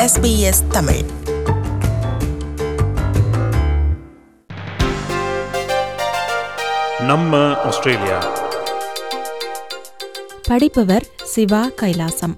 SBS Tamil நம்ம Australia படிப்பவர் Siva Kailasam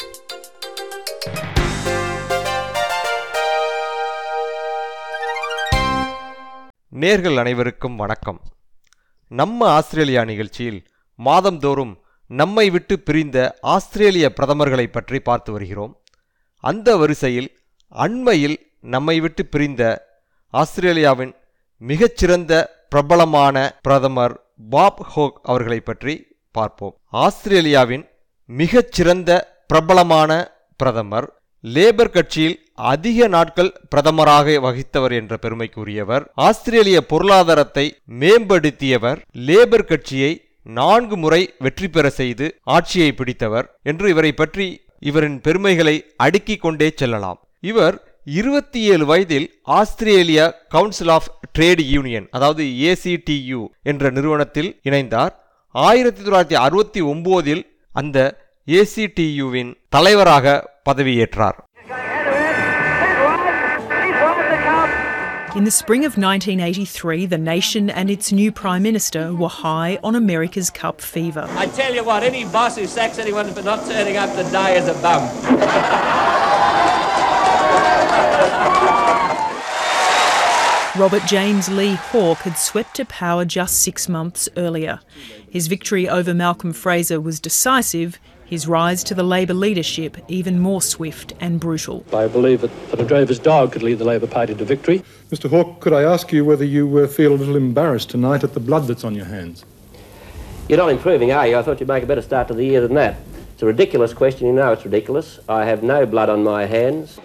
நேர்கள் அனைவருக்கும் வணக்கம் நம்ம ஆஸ்திரேலியா நிகழ்ச்சியில் மாதந்தோறும் நம்மை விட்டு பிரிந்த ஆஸ்திரேலிய பிரதமர்களை பற்றி பார்த்து வருகிறோம் அந்த வரிசையில் அண்மையில் நம்மை விட்டு பிரிந்த ஆஸ்திரேலியாவின் மிகச்சிறந்த பிரபலமான பிரதமர் பாப் ஹோக் அவர்களை பற்றி பார்ப்போம் ஆஸ்திரேலியாவின் மிகச்சிறந்த பிரபலமான பிரதமர் லேபர் கட்சியில் அதிக நாட்கள் பிரதமராக வகித்தவர் என்ற பெருமைக்குரியவர் ஆஸ்திரேலிய பொருளாதாரத்தை மேம்படுத்தியவர் லேபர் கட்சியை நான்கு முறை வெற்றி பெற செய்து ஆட்சியை பிடித்தவர் என்று இவரை பற்றி இவரின் பெருமைகளை அடுக்கிக் கொண்டே செல்லலாம் இவர் இருபத்தி ஏழு வயதில் Australia council of trade union அதாவது ஏசிடியு என்ற நிறுவனத்தில் இணைந்தார் ஆயிரத்தி தொள்ளாயிரத்தி அறுபத்தி ஒன்பதில் அந்த ஏசிடியுவின் தலைவராக பதவியேற்றார் In the spring of 1983, the nation and its new Prime Minister were high on America's Cup fever. I tell you what, any boss who sacks anyone for not turning up to die is a bum. Robert James Lee Hawke had swept to power just six months earlier. His victory over Malcolm Fraser was decisive, his rise to the Labor leadership even more swift and brutal. I believe that, that a drover's dog could lead the Labor Party to victory. Mr Hawke, could I ask you whether you uh, feel a little embarrassed tonight at the blood that's on your hands? You're not improving, are you? I thought you'd make a better start to the year than that. It's a ridiculous question. You know it's ridiculous. I have no blood on my hands.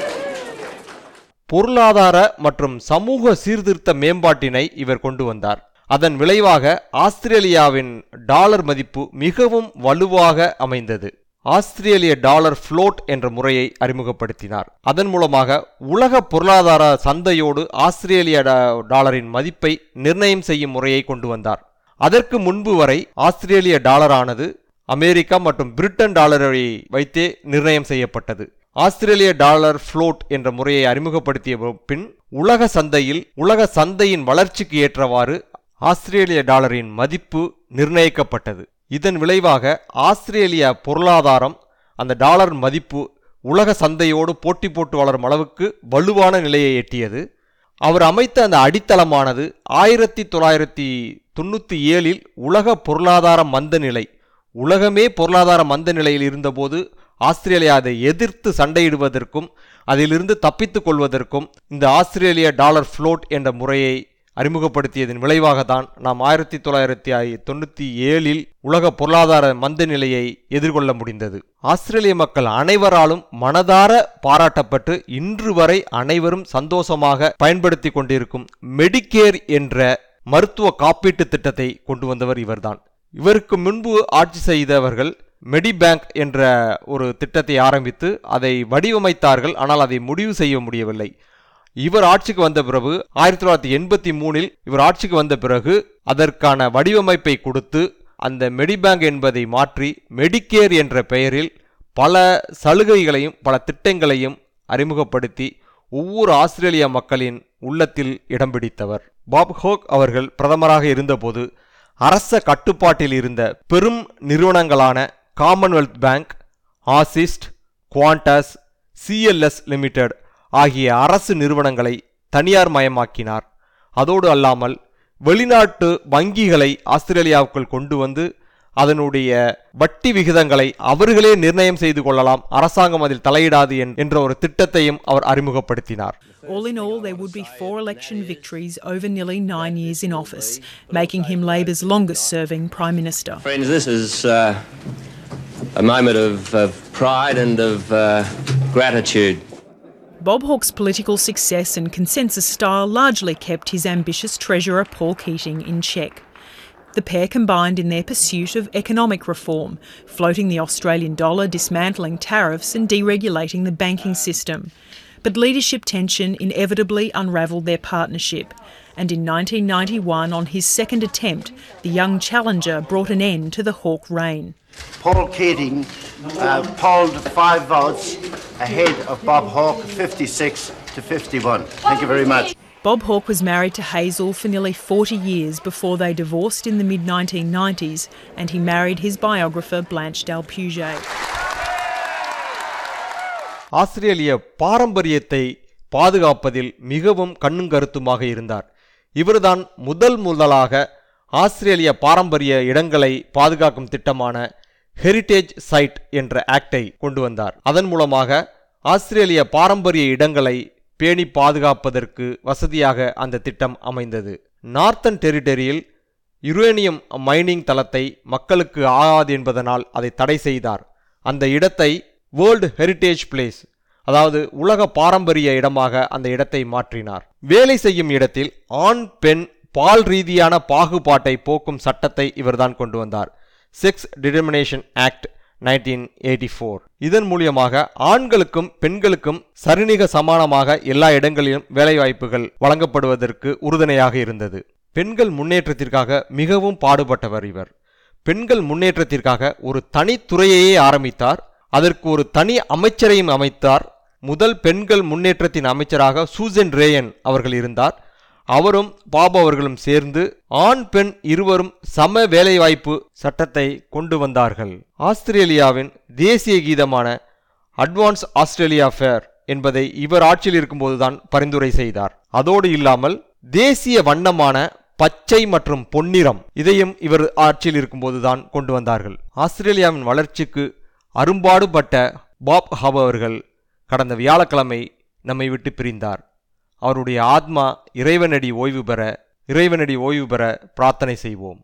பொருளாதார மற்றும் சமூக சீர்திருத்த மேம்பாட்டினை இவர் கொண்டு வந்தார் அதன் விளைவாக ஆஸ்திரேலியாவின் டாலர் மதிப்பு மிகவும் வலுவாக அமைந்தது ஆஸ்திரேலிய டாலர் ஃப்ளோட் என்ற முறையை அறிமுகப்படுத்தினார் அதன் மூலமாக உலக பொருளாதார சந்தையோடு ஆஸ்திரேலிய டா- டாலரின் மதிப்பை நிர்ணயம் செய்யும் முறையை கொண்டு வந்தார் அதற்கு முன்பு வரை ஆஸ்திரேலிய டாலரானது அமெரிக்கா மற்றும் பிரிட்டன் டாலரை வைத்தே நிர்ணயம் செய்யப்பட்டது ஆஸ்திரேலிய டாலர் ஃப்ளோட் என்ற முறையை அறிமுகப்படுத்திய பின் உலக சந்தையில் உலக சந்தையின் வளர்ச்சிக்கு ஏற்றவாறு ஆஸ்திரேலிய டாலரின் மதிப்பு நிர்ணயிக்கப்பட்டது இதன் விளைவாக ஆஸ்திரேலிய பொருளாதாரம் அந்த டாலர் மதிப்பு உலக சந்தையோடு போட்டி போட்டு வளரும் அளவுக்கு வலுவான நிலையை எட்டியது அவர் அமைத்த அந்த அடித்தளமானது ஆயிரத்தி தொள்ளாயிரத்தி தொண்ணூற்றி ஏழில் உலக பொருளாதார மந்த நிலை உலகமே பொருளாதார மந்த நிலையில் இருந்தபோது ஆஸ்திரேலியா அதை எதிர்த்து சண்டையிடுவதற்கும் அதிலிருந்து தப்பித்துக் கொள்வதற்கும் இந்த ஆஸ்திரேலிய டாலர் ஃப்ளோட் என்ற முறையை அறிமுகப்படுத்தியதன் விளைவாகத்தான் நாம் ஆயிரத்தி தொள்ளாயிரத்தி தொண்ணூற்றி ஏழில் உலக பொருளாதார மந்த நிலையை எதிர்கொள்ள முடிந்தது ஆஸ்திரேலிய மக்கள் அனைவராலும் மனதார பாராட்டப்பட்டு இன்று வரை அனைவரும் சந்தோஷமாக பயன்படுத்தி கொண்டிருக்கும் மெடிக்கேர் என்ற மருத்துவ காப்பீட்டு திட்டத்தை கொண்டு வந்தவர் இவர்தான் இவருக்கு முன்பு ஆட்சி செய்தவர்கள் மெடிபேங்க் என்ற ஒரு திட்டத்தை ஆரம்பித்து அதை வடிவமைத்தார்கள் ஆனால் அதை முடிவு செய்ய முடியவில்லை இவர் ஆட்சிக்கு வந்த பிறகு ஆயிரத்தி தொள்ளாயிரத்தி எண்பத்தி மூணில் இவர் ஆட்சிக்கு வந்த பிறகு அதற்கான வடிவமைப்பை கொடுத்து அந்த மெடிபேங்க் என்பதை மாற்றி மெடிக்கேர் என்ற பெயரில் பல சலுகைகளையும் பல திட்டங்களையும் அறிமுகப்படுத்தி ஒவ்வொரு ஆஸ்திரேலிய மக்களின் உள்ளத்தில் இடம் பிடித்தவர் பாப் ஹோக் அவர்கள் பிரதமராக இருந்தபோது அரச கட்டுப்பாட்டில் இருந்த பெரும் நிறுவனங்களான காமன்வெல்த் பேங்க் ஆசிஸ்ட் குவாண்டஸ் சிஎல்எஸ் லிமிடெட் ஆகிய அரசு நிறுவனங்களை தனியார் மயமாக்கினார் அதோடு அல்லாமல் வெளிநாட்டு வங்கிகளை ஆஸ்திரேலியாவுக்குள் கொண்டு வந்து அதனுடைய வட்டி விகிதங்களை அவர்களே நிர்ணயம் செய்து கொள்ளலாம் அரசாங்கம் அதில் தலையிடாது என்- என்ற ஒரு திட்டத்தையும் அவர் அறிமுகப்படுத்தினார் All in all, there would be four election victories over nearly nine years in office, making him Labor's longest serving Prime Minister. Friends, this is uh, a moment of, of pride and of uh, gratitude. Bob Hawke's political success and consensus style largely kept his ambitious treasurer Paul Keating in check. The pair combined in their pursuit of economic reform, floating the Australian dollar, dismantling tariffs, and deregulating the banking system. But leadership tension inevitably unravelled their partnership. and in 1991, on his second attempt, the young challenger brought an end to the Hawke reign. Paul Keating uh, polled five votes ahead of Bob Hawke, 56 to 51. Thank you very much. Bob Hawke was married to Hazel for nearly 40 years before they divorced in the mid 1990s, and he married his biographer Blanche Dalpuget. ஆஸ்திரேலிய பாரம்பரியத்தை பாதுகாப்பதில் மிகவும் கண்ணும் கருத்துமாக இருந்தார் இவர்தான் முதல் முதலாக ஆஸ்திரேலிய பாரம்பரிய இடங்களை பாதுகாக்கும் திட்டமான ஹெரிட்டேஜ் சைட் என்ற ஆக்டை கொண்டு வந்தார் அதன் மூலமாக ஆஸ்திரேலிய பாரம்பரிய இடங்களை பேணி பாதுகாப்பதற்கு வசதியாக அந்த திட்டம் அமைந்தது நார்த்தன் டெரிட்டரியில் யுரேனியம் மைனிங் தளத்தை மக்களுக்கு ஆகாது என்பதனால் அதை தடை செய்தார் அந்த இடத்தை வேர்ல்டு ஹெரிட்டேஜ் பிளேஸ் அதாவது உலக பாரம்பரிய இடமாக அந்த இடத்தை மாற்றினார் வேலை செய்யும் இடத்தில் ஆண் பெண் பால் ரீதியான பாகுபாட்டை போக்கும் சட்டத்தை இவர்தான் கொண்டு வந்தார் sex determination act nineteen eighty four இதன் மூலியமாக ஆண்களுக்கும் பெண்களுக்கும் சரிநிக சமானமாக எல்லா இடங்களிலும் வேலைவாய்ப்புகள் வழங்கப்படுவதற்கு உறுதுணையாக இருந்தது பெண்கள் முன்னேற்றத்திற்காக மிகவும் பாடுபட்டவர் இவர் பெண்கள் முன்னேற்றத்திற்காக ஒரு தனித்துறையையே ஆரம்பித்தார் அதற்கு ஒரு தனி அமைச்சரையும் அமைத்தார் முதல் பெண்கள் முன்னேற்றத்தின் அமைச்சராக சூசன் ரேயன் அவர்கள் இருந்தார் அவரும் பாபு அவர்களும் சேர்ந்து ஆண் பெண் இருவரும் சம வேலைவாய்ப்பு சட்டத்தை கொண்டு வந்தார்கள் ஆஸ்திரேலியாவின் தேசிய கீதமான அட்வான்ஸ் ஆஸ்திரேலியா ஃபேர் என்பதை இவர் ஆட்சியில் இருக்கும்போதுதான் பரிந்துரை செய்தார் அதோடு இல்லாமல் தேசிய வண்ணமான பச்சை மற்றும் பொன்னிறம் இதையும் இவர் ஆட்சியில் இருக்கும்போதுதான் கொண்டு வந்தார்கள் ஆஸ்திரேலியாவின் வளர்ச்சிக்கு அரும்பாடுபட்ட பாப் ஹப் அவர்கள் கடந்த வியாழக்கிழமை நம்மை விட்டு பிரிந்தார் அவருடைய ஆத்மா இறைவனடி ஓய்வு பெற இறைவனடி ஓய்வு பெற பிரார்த்தனை செய்வோம்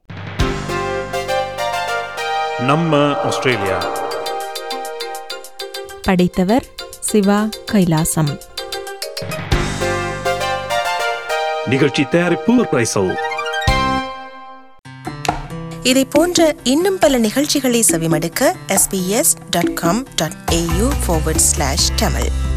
நம்ம ஆஸ்திரேலியா படைத்தவர் சிவா கைலாசம் நிகழ்ச்சி தயாரிப்பு பிரைசல் இதை போன்ற இன்னும் பல நிகழ்ச்சிகளை செவிமடுக்க sbs.com.au forward slash tamil